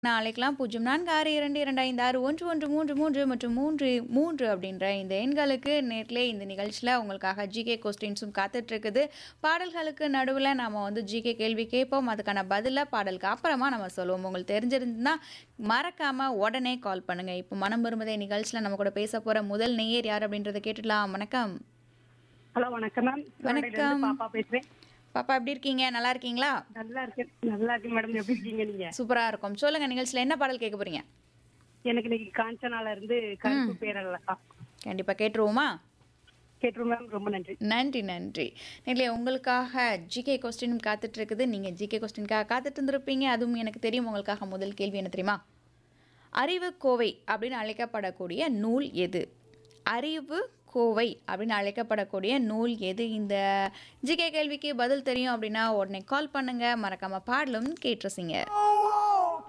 நான் அழைக்கலாம் பூஜ்ஜியம் நான்கு ஆறு இரண்டு இரண்டு ஐந்து ஆறு ஒன்று ஒன்று மூன்று மூன்று மற்றும் மூன்று மூன்று அப்படின்ற இந்த எண்களுக்கு நேர்லே இந்த நிகழ்ச்சியில் உங்களுக்காக ஜிகே கொஸ்டின்ஸும் காத்துட்ருக்குது பாடல்களுக்கு நடுவில் நாம் வந்து ஜிகே கேள்வி கேட்போம் அதுக்கான பதிலை பாடலுக்கு அப்புறமா நம்ம சொல்லுவோம் உங்களுக்கு தெரிஞ்சிருந்தா மறக்காமல் உடனே கால் பண்ணுங்கள் இப்போ மனம் வரும்பதே நிகழ்ச்சியில் நம்ம கூட பேச போகிற முதல் நேயர் யார் அப்படின்றத கேட்டுடலாம் வணக்கம் ஹலோ வணக்கம் மேம் வணக்கம். பாப்பா பேசுறேன் பாப்பா எப்படி இருக்கீங்க நல்லா இருக்கீங்களா நல்லா இருக்கேன் நல்லா இருக்கேன் மேடம் எப்படி இருக்கீங்க நீங்க சூப்பராக இருக்கும் சொல்லுங்கள் நிகழ்ச்சியில் என்ன பாடல் கேட்க போகிறீங்க எனக்கு இன்னைக்கு காஞ்சனால இருந்து கருப்பு பேரல்லா கண்டிப்பாக கேட்டுருவோமா கேட்டுரும் மேம் ரொம்ப நன்றி நன்றி நன்றி நேர்களே உங்களுக்காக ஜிகே கொஸ்டின் காத்துட்டு இருக்குது நீங்கள் ஜிகே கொஸ்டினுக்காக காத்துட்டு இருந்திருப்பீங்க அதுவும் எனக்கு தெரியும் உங்களுக்காக முதல் கேள்வி என்ன தெரியுமா அறிவு கோவை அப்படின்னு அழைக்கப்படக்கூடிய நூல் எது அறிவு கோவை அப்படின்னு அழைக்கப்படக்கூடிய நூல் எது இந்த ஜிகே கேள்விக்கு பதில் தெரியும் அப்படின்னா உடனே கால் பண்ணுங்க மறக்காம பாடலும் கேட்டுருசிங்க